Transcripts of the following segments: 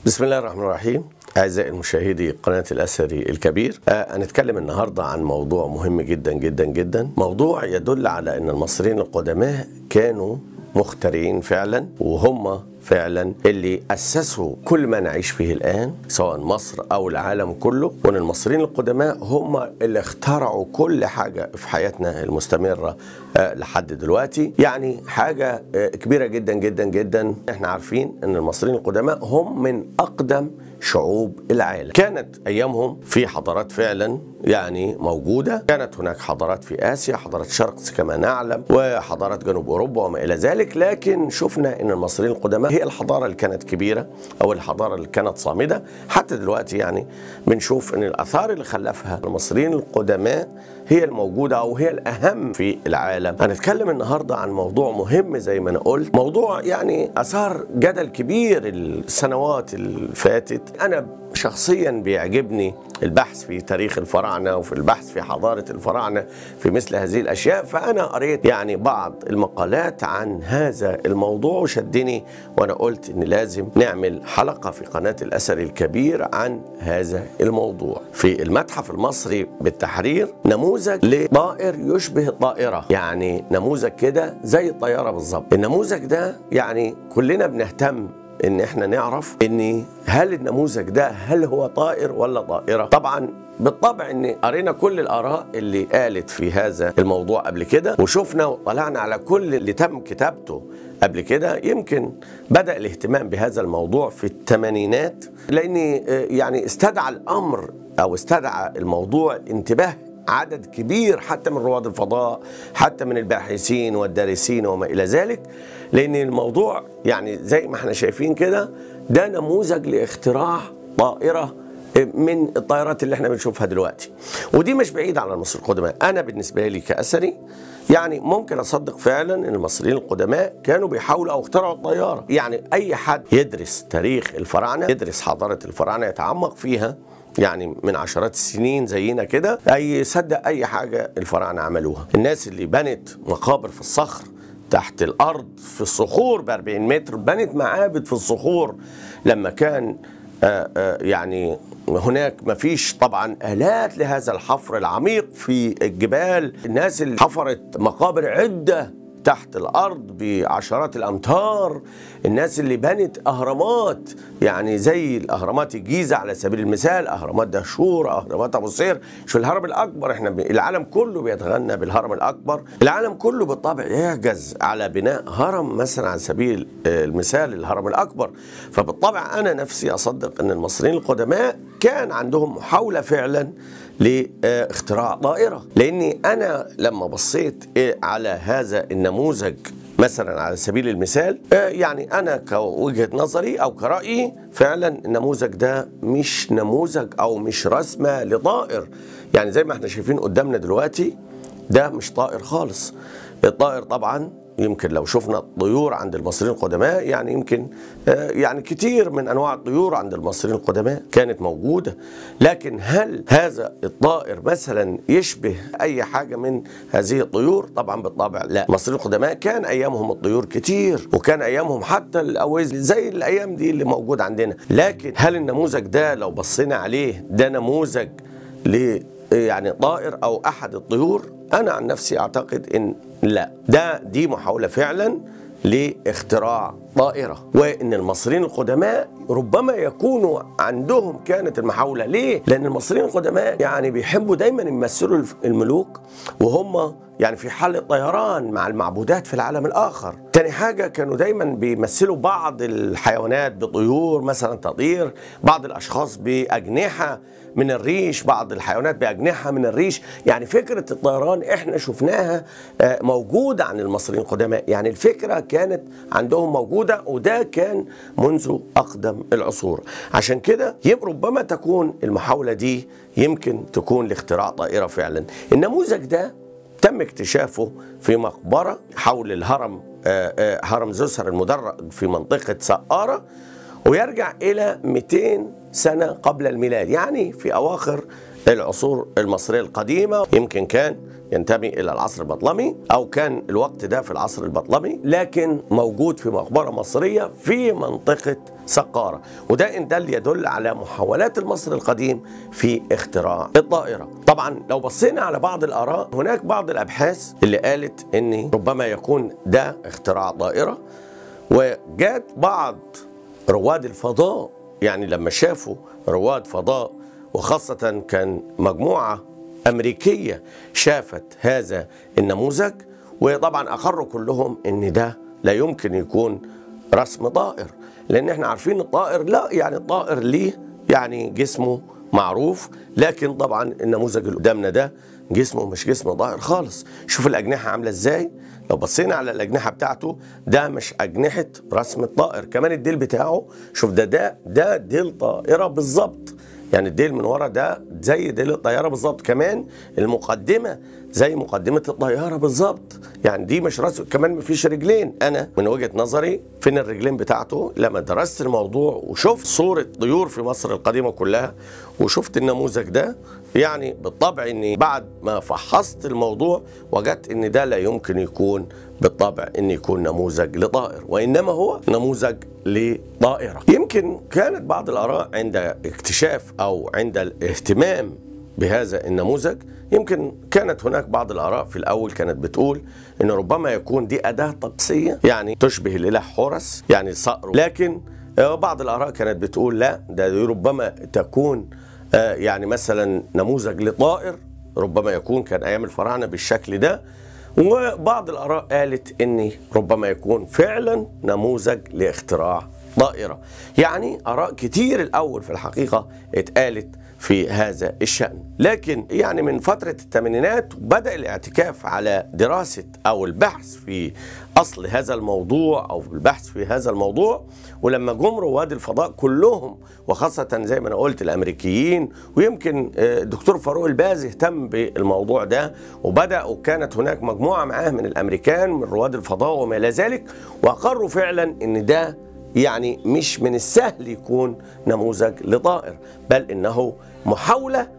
بسم الله الرحمن الرحيم أعزائي المشاهدي قناة الأثري الكبير آه هنتكلم النهاردة عن موضوع مهم جدا جدا جدا موضوع يدل على أن المصريين القدماء كانوا مخترعين فعلا وهم فعلا اللي اسسوا كل ما نعيش فيه الان سواء مصر او العالم كله وان المصريين القدماء هم اللي اخترعوا كل حاجه في حياتنا المستمره آه لحد دلوقتي يعني حاجه آه كبيره جدا جدا جدا احنا عارفين ان المصريين القدماء هم من اقدم شعوب العالم كانت ايامهم في حضارات فعلا يعني موجوده كانت هناك حضارات في اسيا حضارات الشرق كما نعلم وحضارات جنوب اوروبا وما الى ذلك لكن شفنا ان المصريين القدماء هي الحضاره اللي كانت كبيره او الحضاره اللي كانت صامده حتى دلوقتي يعني بنشوف ان الاثار اللي خلفها المصريين القدماء هي الموجوده او هي الاهم في العالم هنتكلم النهارده عن موضوع مهم زي ما انا قلت موضوع يعني اثار جدل كبير السنوات اللي فاتت انا شخصيا بيعجبني البحث في تاريخ الفراعنه وفي البحث في حضاره الفراعنه في مثل هذه الاشياء فانا قريت يعني بعض المقالات عن هذا الموضوع وشدني وانا قلت ان لازم نعمل حلقه في قناه الاثر الكبير عن هذا الموضوع في المتحف المصري بالتحرير نموذج لطائر يشبه الطائره يعني نموذج كده زي الطياره بالظبط النموذج ده يعني كلنا بنهتم ان احنا نعرف ان هل النموذج ده هل هو طائر ولا طائره طبعا بالطبع ان قرينا كل الاراء اللي قالت في هذا الموضوع قبل كده وشفنا وطلعنا على كل اللي تم كتابته قبل كده يمكن بدا الاهتمام بهذا الموضوع في الثمانينات لان يعني استدعى الامر او استدعى الموضوع انتباه عدد كبير حتى من رواد الفضاء حتى من الباحثين والدارسين وما الى ذلك لان الموضوع يعني زي ما احنا شايفين كده ده نموذج لاختراع طائره من الطائرات اللي احنا بنشوفها دلوقتي ودي مش بعيد عن المصريين القدماء انا بالنسبه لي كاثري يعني ممكن اصدق فعلا ان المصريين القدماء كانوا بيحاولوا او اخترعوا الطياره يعني اي حد يدرس تاريخ الفراعنه يدرس حضاره الفراعنه يتعمق فيها يعني من عشرات السنين زينا كده اي يصدق اي حاجه الفراعنه عملوها الناس اللي بنت مقابر في الصخر تحت الارض في الصخور ب 40 متر بنت معابد في الصخور لما كان آآ آآ يعني هناك ما فيش طبعا آلات لهذا الحفر العميق في الجبال الناس اللي حفرت مقابر عدة تحت الارض بعشرات الامتار الناس اللي بنت اهرامات يعني زي الاهرامات الجيزه على سبيل المثال اهرامات دهشور اهرامات ابو سير شو الهرم الاكبر احنا ب... العالم كله بيتغنى بالهرم الاكبر العالم كله بالطبع يعجز على بناء هرم مثلا على سبيل المثال الهرم الاكبر فبالطبع انا نفسي اصدق ان المصريين القدماء كان عندهم محاوله فعلا لاختراع طائرة لأني أنا لما بصيت على هذا النموذج مثلا على سبيل المثال يعني أنا كوجهة نظري أو كرأيي فعلا النموذج ده مش نموذج أو مش رسمة لطائر يعني زي ما احنا شايفين قدامنا دلوقتي ده مش طائر خالص الطائر طبعا يمكن لو شفنا الطيور عند المصريين القدماء يعني يمكن يعني كتير من انواع الطيور عند المصريين القدماء كانت موجوده لكن هل هذا الطائر مثلا يشبه اي حاجه من هذه الطيور طبعا بالطبع لا المصريين القدماء كان ايامهم الطيور كتير وكان ايامهم حتى الاوز زي الايام دي اللي موجود عندنا لكن هل النموذج ده لو بصينا عليه ده نموذج ل يعني طائر او احد الطيور انا عن نفسي اعتقد ان لا ده دي محاوله فعلا لاختراع طائره وان المصريين القدماء ربما يكونوا عندهم كانت المحاوله ليه لان المصريين القدماء يعني بيحبوا دايما يمثلوا الملوك وهم يعني في حالة طيران مع المعبودات في العالم الآخر تاني حاجة كانوا دايما بيمثلوا بعض الحيوانات بطيور مثلا تطير بعض الأشخاص بأجنحة من الريش بعض الحيوانات بأجنحة من الريش يعني فكرة الطيران احنا شفناها موجودة عن المصريين القدماء يعني الفكرة كانت عندهم موجودة وده كان منذ أقدم العصور عشان كده يبقى ربما تكون المحاولة دي يمكن تكون لاختراع طائرة فعلا النموذج ده تم اكتشافه في مقبرة حول الهرم هرم زوسر المدرج في منطقة سقارة ويرجع إلى 200 سنة قبل الميلاد يعني في أواخر العصور المصرية القديمة يمكن كان ينتمي الى العصر البطلمي او كان الوقت ده في العصر البطلمي لكن موجود في مقبره مصريه في منطقه سقاره وده ان دل يدل على محاولات المصري القديم في اختراع الطائره طبعا لو بصينا على بعض الاراء هناك بعض الابحاث اللي قالت ان ربما يكون ده اختراع طائره وجات بعض رواد الفضاء يعني لما شافوا رواد فضاء وخاصة كان مجموعة أمريكية شافت هذا النموذج وطبعا أقروا كلهم أن ده لا يمكن يكون رسم طائر لأن احنا عارفين الطائر لا يعني الطائر ليه يعني جسمه معروف لكن طبعا النموذج اللي قدامنا ده جسمه مش جسم طائر خالص شوف الأجنحة عاملة ازاي لو بصينا على الأجنحة بتاعته ده مش أجنحة رسم الطائر كمان الديل بتاعه شوف ده ده ده ديل طائرة بالظبط يعني الديل من ورا ده زي ديل الطياره بالظبط كمان المقدمه زي مقدمه الطياره بالظبط يعني دي مش راس كمان مفيش رجلين انا من وجهه نظري فين الرجلين بتاعته لما درست الموضوع وشفت صوره طيور في مصر القديمه كلها وشفت النموذج ده يعني بالطبع اني بعد ما فحصت الموضوع وجدت ان ده لا يمكن يكون بالطبع ان يكون نموذج لطائر وانما هو نموذج لطائره يمكن كانت بعض الاراء عند اكتشاف او عند الاهتمام بهذا النموذج يمكن كانت هناك بعض الاراء في الاول كانت بتقول ان ربما يكون دي اداه طقسيه يعني تشبه الاله حورس يعني صقر لكن بعض الاراء كانت بتقول لا ده ربما تكون يعني مثلا نموذج لطائر ربما يكون كان ايام الفراعنه بالشكل ده وبعض الاراء قالت ان ربما يكون فعلا نموذج لاختراع طائره يعني اراء كتير الاول في الحقيقه اتقالت في هذا الشأن لكن يعني من فترة الثمانينات بدأ الاعتكاف على دراسة أو البحث في أصل هذا الموضوع أو البحث في هذا الموضوع ولما جم رواد الفضاء كلهم وخاصة زي ما أنا قلت الأمريكيين ويمكن الدكتور فاروق الباز اهتم بالموضوع ده وبدأ وكانت هناك مجموعة معاه من الأمريكان من رواد الفضاء وما إلى ذلك وأقروا فعلا إن ده يعني مش من السهل يكون نموذج لطائر بل انه محاوله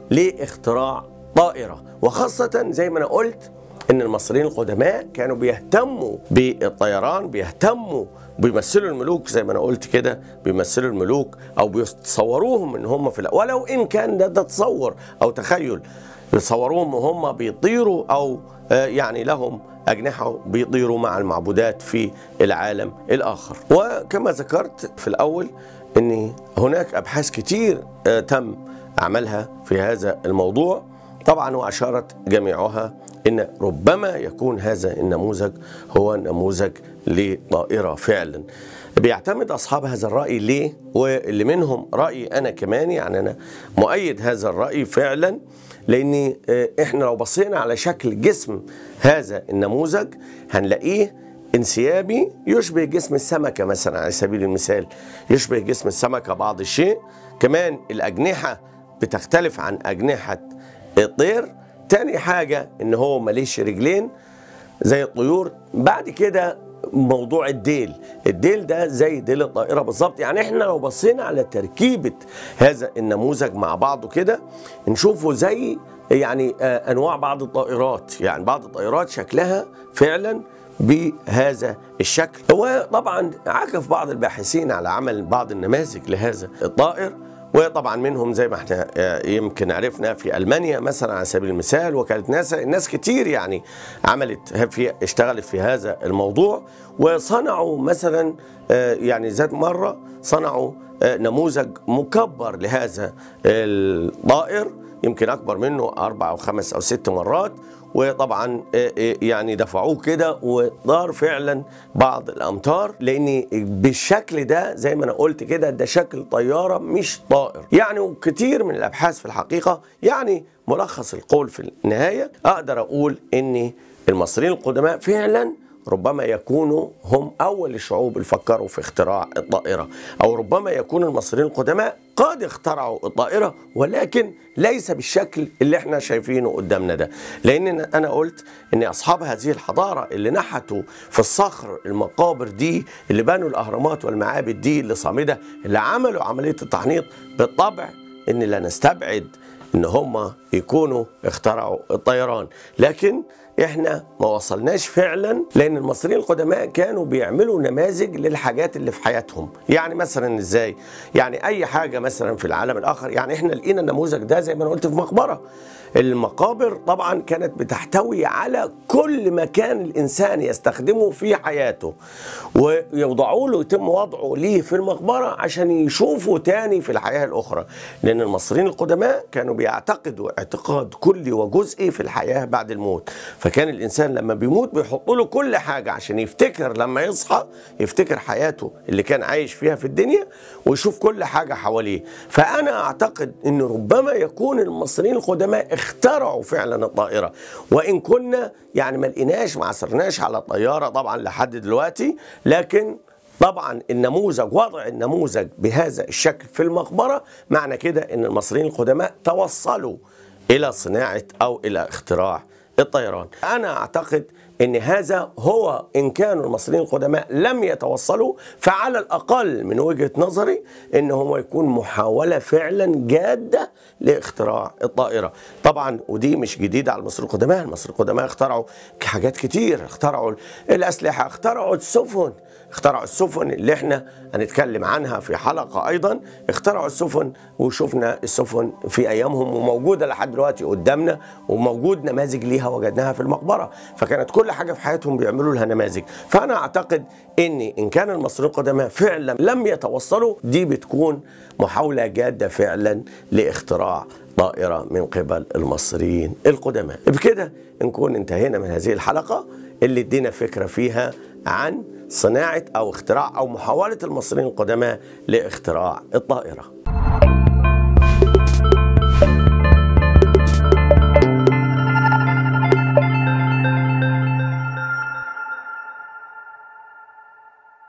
لاختراع طائره وخاصه زي ما انا قلت ان المصريين القدماء كانوا بيهتموا بالطيران بيهتموا بيمثلوا الملوك زي ما انا قلت كده بيمثلوا الملوك او بيتصوروهم ان هم في ولو ان كان ده, ده تصور او تخيل بيصوروهم وهم بيطيروا او يعني لهم أجنحة بيطيروا مع المعبودات في العالم الآخر وكما ذكرت في الأول أن هناك أبحاث كتير تم عملها في هذا الموضوع طبعا وأشارت جميعها أن ربما يكون هذا النموذج هو نموذج لطائرة فعلا بيعتمد أصحاب هذا الرأي ليه واللي منهم رأيي أنا كمان يعني أنا مؤيد هذا الرأي فعلا لان احنا لو بصينا على شكل جسم هذا النموذج هنلاقيه انسيابي يشبه جسم السمكه مثلا على سبيل المثال يشبه جسم السمكه بعض الشيء كمان الاجنحه بتختلف عن اجنحه الطير تاني حاجه ان هو ماليش رجلين زي الطيور بعد كده موضوع الديل الديل ده زي ديل الطائره بالظبط يعني احنا لو بصينا على تركيبه هذا النموذج مع بعضه كده نشوفه زي يعني انواع بعض الطائرات يعني بعض الطائرات شكلها فعلا بهذا الشكل هو طبعا عكف بعض الباحثين على عمل بعض النماذج لهذا الطائر وطبعا منهم زي ما احنا يمكن عرفنا في المانيا مثلا على سبيل المثال وكاله ناسا الناس كتير يعني عملت في اشتغلت في هذا الموضوع وصنعوا مثلا يعني ذات مره صنعوا نموذج مكبر لهذا الطائر يمكن اكبر منه اربع او خمس او ست مرات وطبعا يعني دفعوه كده ودار فعلا بعض الامتار لان بالشكل ده زي ما انا قلت كده ده شكل طياره مش طائر يعني كتير من الابحاث في الحقيقه يعني ملخص القول في النهايه اقدر اقول ان المصريين القدماء فعلا ربما يكونوا هم أول الشعوب اللي فكروا في اختراع الطائرة أو ربما يكون المصريين القدماء قد اخترعوا الطائرة ولكن ليس بالشكل اللي احنا شايفينه قدامنا ده لأن أنا قلت أن أصحاب هذه الحضارة اللي نحتوا في الصخر المقابر دي اللي بنوا الأهرامات والمعابد دي اللي صامدة اللي عملوا عملية التحنيط بالطبع أن لا نستبعد ان هم يكونوا اخترعوا الطيران لكن احنا ما وصلناش فعلا لان المصريين القدماء كانوا بيعملوا نماذج للحاجات اللي في حياتهم يعني مثلا ازاي يعني اي حاجه مثلا في العالم الاخر يعني احنا لقينا النموذج ده زي ما انا قلت في مقبره المقابر طبعا كانت بتحتوي على كل مكان الانسان يستخدمه في حياته ويوضعوا له يتم وضعه ليه في المقبره عشان يشوفوا تاني في الحياه الاخرى لان المصريين القدماء كانوا بيعتقدوا اعتقاد كلي وجزئي في الحياه بعد الموت فكان الانسان لما بيموت بيحطوا له كل حاجه عشان يفتكر لما يصحى يفتكر حياته اللي كان عايش فيها في الدنيا ويشوف كل حاجه حواليه فانا اعتقد ان ربما يكون المصريين القدماء اخترعوا فعلا الطائره وان كنا يعني ما لقيناش ما عثرناش على طياره طبعا لحد دلوقتي لكن طبعا النموذج وضع النموذج بهذا الشكل في المقبره معنى كده ان المصريين القدماء توصلوا الى صناعه او الى اختراع الطيران انا اعتقد ان هذا هو ان كانوا المصريين القدماء لم يتوصلوا فعلى الاقل من وجهه نظري ان هو يكون محاوله فعلا جاده لاختراع الطائره طبعا ودي مش جديده على المصريين القدماء المصريين القدماء اخترعوا حاجات كتير اخترعوا الاسلحه اخترعوا السفن اخترعوا السفن اللي احنا هنتكلم عنها في حلقة أيضا اخترعوا السفن وشفنا السفن في أيامهم وموجودة لحد دلوقتي قدامنا وموجود نماذج ليها وجدناها في المقبرة فكانت كل حاجة في حياتهم بيعملوا لها نماذج فأنا أعتقد أن إن كان المصريين القدماء فعلا لم يتوصلوا دي بتكون محاولة جادة فعلا لاختراع طائرة من قبل المصريين القدماء بكده نكون انتهينا من هذه الحلقة اللي ادينا فكرة فيها عن صناعة أو اختراع أو محاولة المصريين القدماء لاختراع الطائرة